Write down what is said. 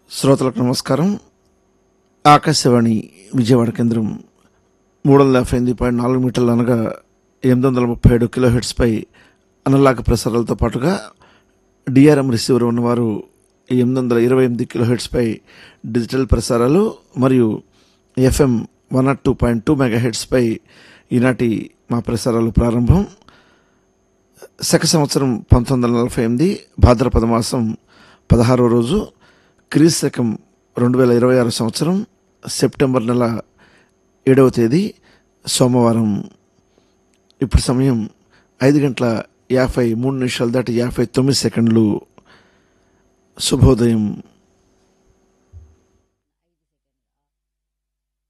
శ్రోతలకు నమస్కారం ఆకాశవాణి విజయవాడ కేంద్రం మూడు వందల యాభై ఎనిమిది పాయింట్ నాలుగు మీటర్లు అనగా ఎనిమిది వందల ముప్పై ఏడు కిలో హెడ్స్పై అనలాగ్ ప్రసారాలతో పాటుగా డిఆర్ఎం రిసీవర్ ఉన్నవారు ఎనిమిది వందల ఇరవై ఎనిమిది కిలో హెడ్స్పై డిజిటల్ ప్రసారాలు మరియు FM one naught two point two mega హెడ్స్పై ఈనాటి మా ప్రసారాలు ప్రారంభం శక సంవత్సరం పంతొమ్మిది వందల నలభై ఎనిమిది భాద్రపద మాసం పదహారో రోజు క్రీస్ శకం రెండు వేల ఇరవై ఆరు సంవత్సరం సెప్టెంబర్ నెల ఏడవ తేదీ సోమవారం ఇప్పుడు సమయం ఐదు గంటల యాభై మూడు నిమిషాలు దాటి యాభై తొమ్మిది సెకండ్లు శుభోదయం